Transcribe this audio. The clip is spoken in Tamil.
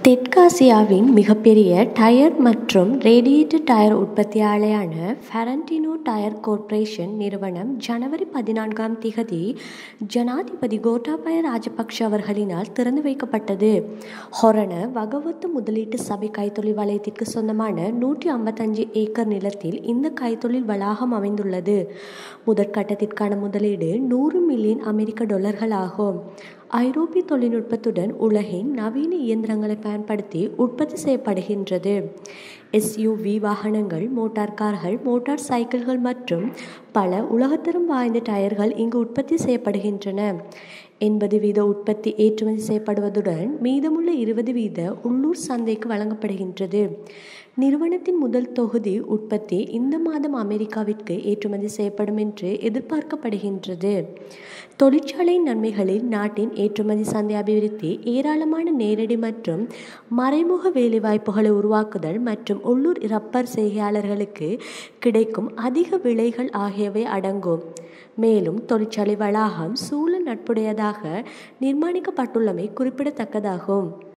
தெற்காசியாவின் மிகப்பெரிய டயர் மற்றும் ரேடியேட்டர் டயர் உற்பத்தியாளரான ஃபெரன்டினோ டயர் கோர்ப்பரேஷன் நிறுவனம் ஜனவரி பதினான்காம் திகதி ஜனாதிபதி கோட்டாபய ராஜபக்ஷ அவர்களினால் திறந்து வைக்கப்பட்டது ஹொரண வகவத்து முதலீட்டு சபை கைத்தொழில் வலயத்திற்கு சொந்தமான நூற்றி ஐம்பத்தஞ்சு ஏக்கர் நிலத்தில் இந்த கைத்தொழில் வளாகம் அமைந்துள்ளது முதற்கட்டத்திற்கான முதலீடு நூறு மில்லியன் அமெரிக்க டாலர்கள் ஆகும் ஐரோப்பிய தொழில்நுட்பத்துடன் உலகின் நவீன இயந்திரங்களை பயன்படுத்தி உற்பத்தி செய்யப்படுகின்றது எஸ்யூவி வாகனங்கள் மோட்டார் கார்கள் மோட்டார் சைக்கிள்கள் மற்றும் பல உலகத்தரம் வாய்ந்த டயர்கள் இங்கு உற்பத்தி செய்யப்படுகின்றன எண்பது வீத உற்பத்தி ஏற்றுமதி செய்யப்படுவதுடன் மீதமுள்ள இருபது வீத உள்ளூர் சந்தைக்கு வழங்கப்படுகின்றது நிறுவனத்தின் முதல் தொகுதி உற்பத்தி இந்த மாதம் அமெரிக்காவிற்கு ஏற்றுமதி செய்யப்படும் என்று எதிர்பார்க்கப்படுகின்றது தொழிற்சாலையின் நன்மைகளில் நாட்டின் ஏற்றுமதி சந்தை அபிவிருத்தி ஏராளமான நேரடி மற்றும் மறைமுக வேலைவாய்ப்புகளை உருவாக்குதல் மற்றும் உள்ளூர் ரப்பர் செய்கையாளர்களுக்கு கிடைக்கும் அதிக விலைகள் ஆகியவை அடங்கும் மேலும் தொழிற்சாலை வளாகம் சூழல் நட்புடையதாக நிர்மாணிக்கப்பட்டுள்ளமை குறிப்பிடத்தக்கதாகும்